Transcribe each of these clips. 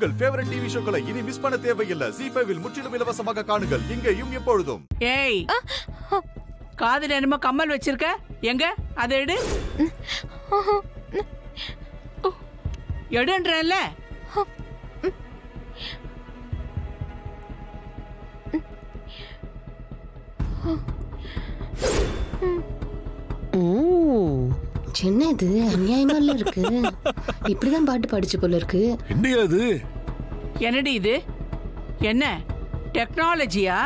உங்கள் favourite TV ஷோக்களை இனி miss பண்ண தேவையில்லை ஜி ஃபைவில் முற்றிலும் இலவசமாக காணுங்கள் இங்கேயும் எப்பொழுதும் ஏய் காதுல என்னமோ கம்மல் வச்சிருக்க எங்க அதை எடு எடுன்றல ம், என்ன இது அநியாயமா இல்ல இருக்கு இப்படிதான் பாட்டு படிச்சு போல இருக்கு என்னையா அது என்னடி இது என்ன டெக்னாலஜியா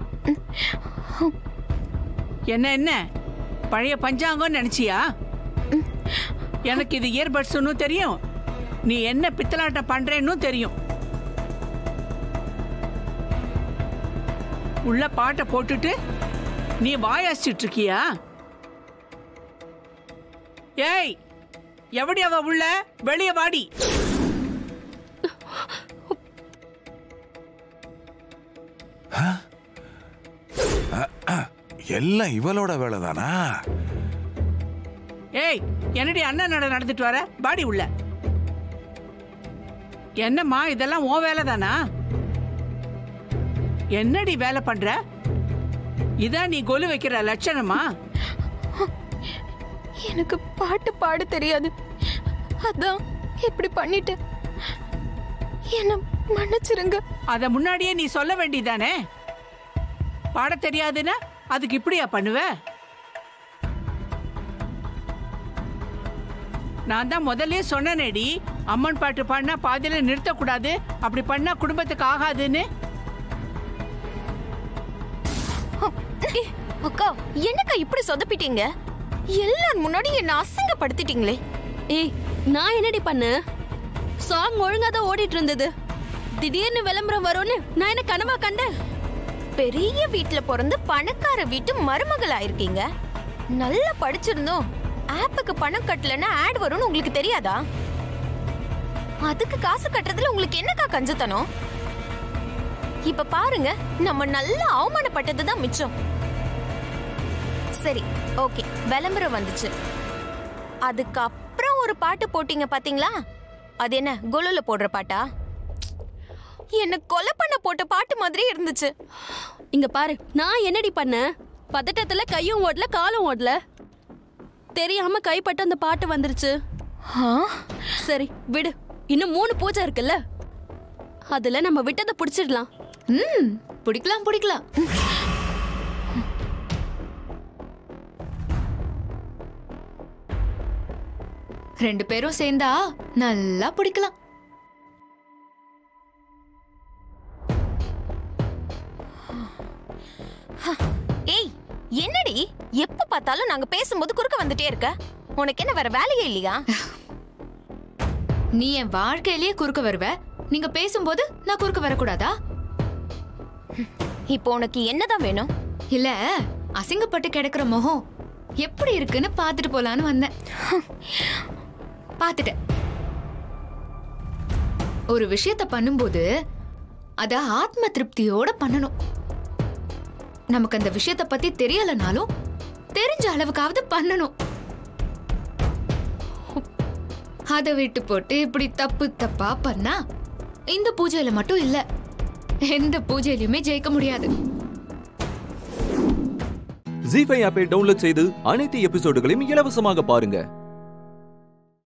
என்ன என்ன பழைய பஞ்சாங்கம்னு நினைச்சியா எனக்கு இது இயர்பட்ஸ்னு தெரியும் நீ என்ன பித்தலாட்டம் பண்றேன்னு தெரியும் உள்ள பாட்டை போட்டுட்டு நீ வாயாசிட்டு இருக்கியா ஏய் எப்படி அவ உள்ள வெளிய வாடி எல்லாம் இவளோட வேலை தானா ஏய் என்னடி அண்ணன் நட நடந்துட்டு வர பாடி உள்ள என்னம்மா இதெல்லாம் உன் வேலை தானா என்னடி வேலை பண்ற இதான் நீ கொலு வைக்கிற லட்சணமா எனக்கு பாட்டு பாட தெரியாது அதான் இப்படி பண்ணிட்டேன் என்ன மன்னிச்சிருங்க அத முன்னாடியே நீ சொல்ல வேண்டியதானே பாட தெரியாதுன்னா அதுக்கு இப்படியா பண்ணுவ நான் தான் முதல்லயே சொன்னேனேடி அம்மன் பாட்டு பாடினா பாதியில நிறுத்தக்கூடாது அப்படி பண்ணா குடும்பத்துக்கு ஆகாதுன்னு ஏய், அக்கா என்னக்கா இப்படி சொதப்பிட்டீங்க எல்லார் முன்னாடி என்ன அசிங்கப்படுத்திட்டீங்களே ஏய் நான் என்னடி பண்ண சாங் ஒழுங்கா தான் ஓடிட்டு இருந்தது திடீர்னு விளம்பரம் வரும்னு நான் என்ன கனவா கண்டேன் பெரிய வீட்ல பிறந்து பணக்கார வீட்டு மருமகள் ஆயிருக்கீங்க நல்லா படிச்சிருந்தோம் ஆப்புக்கு பணம் கட்டலன்னா ஆட் வரும்னு உங்களுக்கு தெரியாதா அதுக்கு காசு கட்டுறதுல உங்களுக்கு என்னக்கா கஞ்சத்தனம் இப்ப பாருங்க நம்ம நல்லா அவமானப்பட்டது தான் மிச்சம் சரி ஓகே விளம்பரம் வந்துச்சு அதுக்கப்புறம் ஒரு பாட்டு போட்டீங்க பாத்தீங்களா அது என்ன கொலுல போடுற பாட்டா என்ன கொலை பண்ண போட்ட பாட்டு மாதிரி இருந்துச்சு இங்க பாரு நான் என்னடி பண்ண பதட்டத்துல கையும் ஓடல காலும் ஓடல தெரியாம கைப்பட்டு அந்த பாட்டு வந்துருச்சு ஆ? சரி விடு இன்னும் மூணு பூஜை இருக்குல்ல அதுல நம்ம விட்டதை புடிச்சிடலாம் ம் பிடிக்கலாம் பிடிக்கலாம் ரெண்டு பேரும் சேர்ந்தா நல்லா பிடிக்கலாம் ஏய் என்னடி எப்ப பார்த்தாலும் நாங்க பேசும்போது குறுக்க வந்துட்டே இருக்க உனக்கு என்ன வேற வேலையே இல்லையா நீ என் வாழ்க்கையிலேயே குறுக்க வருவ நீங்க பேசும்போது நான் குறுக்க வரக்கூடாதா இப்போ உனக்கு என்னதான் வேணும் இல்ல அசிங்கப்பட்டு கிடக்குற முகம் எப்படி இருக்குன்னு பார்த்துட்டு போலான்னு வந்தேன் பார்த்துட்டேன் ஒரு விஷயத்த பண்ணும்போது அத ஆத்ம திருப்தியோட பண்ணணும் நமக்கு அந்த விஷயத்த பத்தி தெரியலனாலும் தெரிஞ்ச அளவுக்காவது பண்ணணும் அதை விட்டு போட்டு இப்படி தப்பு தப்பா பண்ணா இந்த பூஜையில மட்டும் இல்ல எந்த பூஜையிலுமே ஜெயிக்க முடியாது ஜி ஃபைவ் ஆப்பை டவுன்லோட் செய்து அனைத்து எபிசோடுகளையும் இலவசமாக பாருங்க